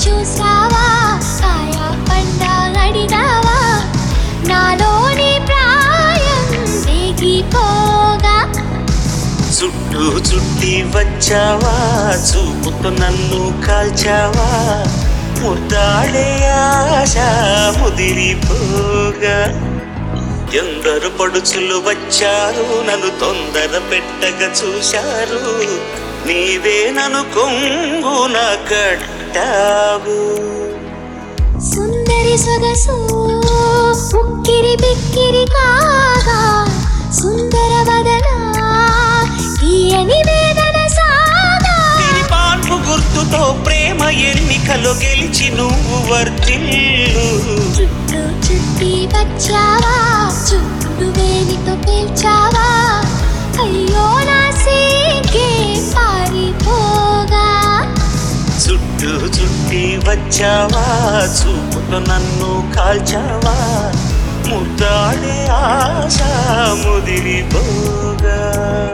చూసావా కాయ పండ అడిగావా నాలోని ప్రాయం దిగిపోగా చుట్టూ చుట్టి వచ్చావా చూపుతో నన్ను కాల్చావా ముద్దాడే ఆశ ముదిరిపోగా ఎందరు పడుచులు వచ్చారు నన్ను తొందర పెట్టగా చూశారు నీవే నన్ను కొంగున కట్టావు సుందరి సొగసు ఉక్కిరి బిక్కిరి కాగా సుందర వదన తీయని వేదన సాగా పాన్పు గుర్తుతో ప్రేమ ఎన్నికలో గెలిచి నువ్వు వర్తిల్లు చుట్టూ చుట్టి వచ్చావా చుట్టూ వేలితో పేల్చావా అయ్యో నా సీకే పారిపోగా చుట్టూ చుట్టి వచ్చావా చూపుతో నన్ను కాల్చావా ముద్దాడే ఆశ ముదిరిపోగా